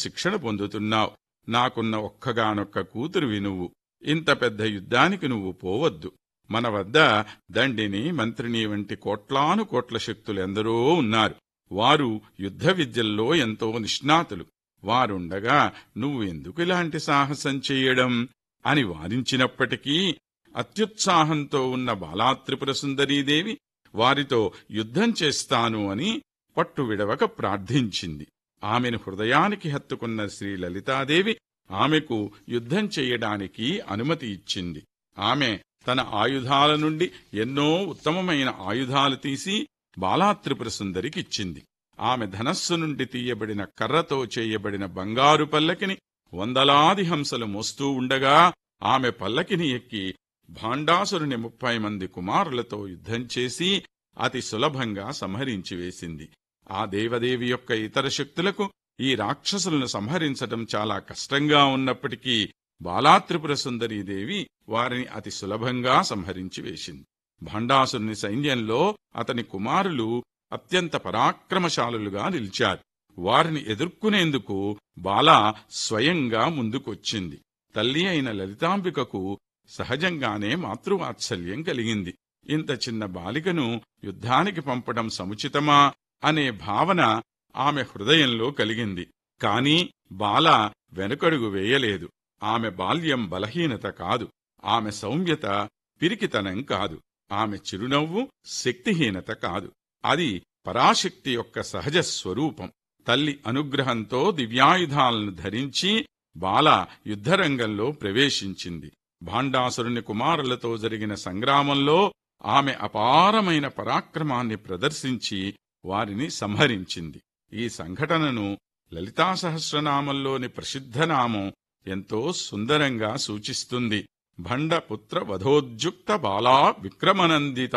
శిక్షణ పొందుతున్నావు నాకున్న ఒక్కగానొక్క కూతురువి నువ్వు ఇంత పెద్ద యుద్ధానికి నువ్వు పోవద్దు మన వద్ద దండిని మంత్రిని వంటి కోట్లాను కోట్ల శక్తులెందరో ఉన్నారు వారు యుద్ధ విద్యల్లో ఎంతో నిష్ణాతులు వారుండగా నువ్వు ఎందుకు ఇలాంటి సాహసం చెయ్యడం అని వారించినప్పటికీ అత్యుత్సాహంతో ఉన్న బాలాత్రిపుర సుందరీదేవి వారితో యుద్ధం చేస్తాను అని పట్టు విడవక ప్రార్థించింది ఆమెను హృదయానికి హత్తుకున్న శ్రీ లలితాదేవి ఆమెకు యుద్ధం చెయ్యడానికి అనుమతి ఇచ్చింది ఆమె తన ఆయుధాల నుండి ఎన్నో ఉత్తమమైన ఆయుధాలు తీసి బాలాత్రిపుర సుందరికిచ్చింది ఆమె ధనస్సు నుండి తీయబడిన కర్రతో చేయబడిన బంగారు పల్లకిని వందలాది హంసలు మోస్తూ ఉండగా ఆమె పల్లకిని ఎక్కి భాండాసురుని ముప్పై మంది కుమారులతో యుద్ధం చేసి అతి సులభంగా సంహరించి వేసింది ఆ దేవదేవి యొక్క ఇతర శక్తులకు ఈ రాక్షసులను సంహరించటం చాలా కష్టంగా ఉన్నప్పటికీ బాలాత్రిపుర సుందరీదేవి వారిని అతి సులభంగా సంహరించి వేసింది భండాసురుని సైన్యంలో అతని కుమారులు అత్యంత పరాక్రమశాలులుగా నిలిచారు వారిని ఎదుర్కొనేందుకు బాల స్వయంగా ముందుకొచ్చింది తల్లి అయిన లలితాంబికకు సహజంగానే మాతృవాత్సల్యం కలిగింది ఇంత చిన్న బాలికను యుద్ధానికి పంపడం సముచితమా అనే భావన ఆమె హృదయంలో కలిగింది కాని బాల వెనుకడుగు వేయలేదు ఆమె బాల్యం బలహీనత కాదు ఆమె సౌమ్యత పిరికితనం కాదు ఆమె చిరునవ్వు శక్తిహీనత కాదు అది పరాశక్తి యొక్క సహజ స్వరూపం తల్లి అనుగ్రహంతో దివ్యాయుధాలను ధరించి బాల యుద్ధరంగంలో ప్రవేశించింది భాండాసురుని కుమారులతో జరిగిన సంగ్రామంలో ఆమె అపారమైన పరాక్రమాన్ని ప్రదర్శించి వారిని సంహరించింది ఈ సంఘటనను లలితా సహస్రనామంలోని ప్రసిద్ధనామం ఎంతో సుందరంగా సూచిస్తుంది భండపుత్ర వధోద్యుక్త బాలా విక్రమనందిత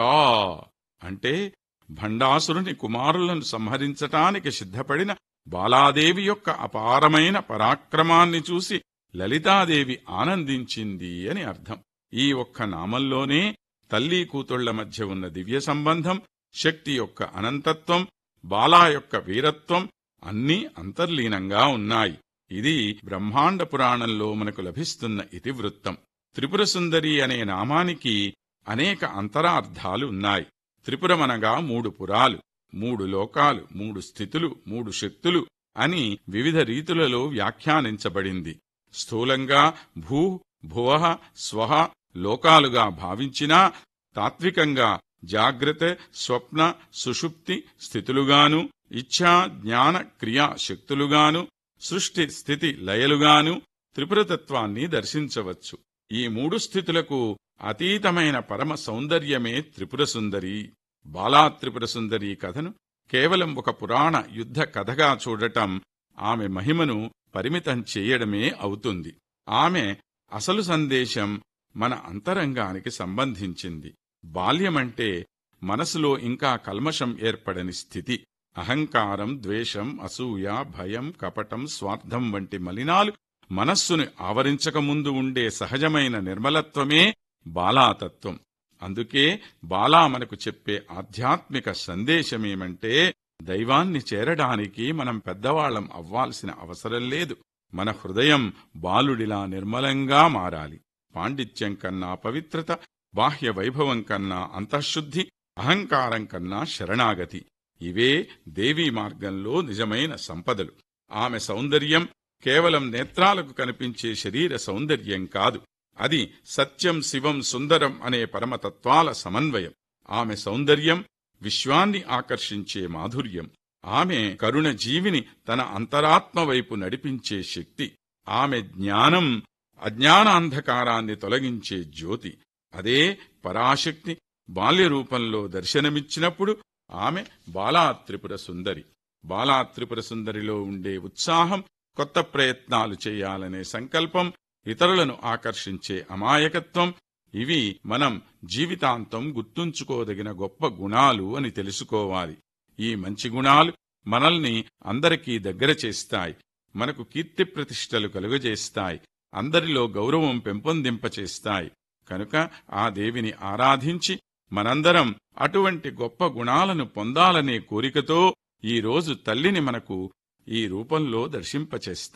అంటే భండాసురుని కుమారులను సంహరించటానికి సిద్ధపడిన బాలాదేవి యొక్క అపారమైన పరాక్రమాన్ని చూసి లలితాదేవి ఆనందించింది అని అర్థం ఈ ఒక్క నామంలోనే తల్లి కూతుళ్ల మధ్య ఉన్న దివ్య సంబంధం శక్తి యొక్క అనంతత్వం బాలా యొక్క వీరత్వం అన్నీ అంతర్లీనంగా ఉన్నాయి ఇది బ్రహ్మాండ పురాణంలో మనకు లభిస్తున్న ఇతివృత్తం త్రిపురసుందరి అనే నామానికి అనేక అంతరార్థాలు ఉన్నాయి త్రిపురమనగా మూడు పురాలు మూడు లోకాలు మూడు స్థితులు మూడు శక్తులు అని వివిధ రీతులలో వ్యాఖ్యానించబడింది స్థూలంగా భూ భువ స్వహ లోకాలుగా భావించినా తాత్వికంగా జాగ్రత్త స్వప్న సుషుప్తి స్థితులుగాను ఇచ్ఛా జ్ఞాన క్రియా శక్తులుగాను సృష్టి స్థితి లయలుగాను త్రిపురతత్వాన్ని దర్శించవచ్చు ఈ మూడు స్థితులకు అతీతమైన పరమ సౌందర్యమే త్రిపుర సుందరి బాలా త్రిపుర సుందరి కథను కేవలం ఒక పురాణ యుద్ధ కథగా చూడటం ఆమె మహిమను పరిమితం చేయడమే అవుతుంది ఆమె అసలు సందేశం మన అంతరంగానికి సంబంధించింది బాల్యమంటే మనసులో ఇంకా కల్మషం ఏర్పడని స్థితి అహంకారం ద్వేషం అసూయ భయం కపటం స్వార్థం వంటి మలినాలు మనస్సును ఆవరించకముందు ఉండే సహజమైన నిర్మలత్వమే బాలాతత్వం అందుకే బాలా మనకు చెప్పే ఆధ్యాత్మిక సందేశమేమంటే దైవాన్ని చేరడానికి మనం పెద్దవాళ్లం అవ్వాల్సిన అవసరం లేదు మన హృదయం బాలుడిలా నిర్మలంగా మారాలి పాండిత్యం కన్నా పవిత్రత బాహ్య వైభవం కన్నా అంతఃశుద్ధి అహంకారం కన్నా శరణాగతి ఇవే దేవీ మార్గంలో నిజమైన సంపదలు ఆమె సౌందర్యం కేవలం నేత్రాలకు కనిపించే శరీర సౌందర్యం కాదు అది సత్యం శివం సుందరం అనే పరమతత్వాల సమన్వయం ఆమె సౌందర్యం విశ్వాన్ని ఆకర్షించే మాధుర్యం ఆమె కరుణ జీవిని తన అంతరాత్మ వైపు నడిపించే శక్తి ఆమె జ్ఞానం అజ్ఞానాంధకారాన్ని తొలగించే జ్యోతి అదే పరాశక్తి బాల్యరూపంలో దర్శనమిచ్చినప్పుడు ఆమె బాలాత్రిపుర సుందరి బాలాత్రిపుర సుందరిలో ఉండే ఉత్సాహం కొత్త ప్రయత్నాలు చేయాలనే సంకల్పం ఇతరులను ఆకర్షించే అమాయకత్వం ఇవి మనం జీవితాంతం గుర్తుంచుకోదగిన గొప్ప గుణాలు అని తెలుసుకోవాలి ఈ మంచి గుణాలు మనల్ని అందరికీ దగ్గర చేస్తాయి మనకు కీర్తి ప్రతిష్టలు కలుగజేస్తాయి అందరిలో గౌరవం పెంపొందింపచేస్తాయి కనుక ఆ దేవిని ఆరాధించి మనందరం అటువంటి గొప్ప గుణాలను పొందాలనే కోరికతో ఈ రోజు తల్లిని మనకు ఈ రూపంలో దర్శింపచేస్తాం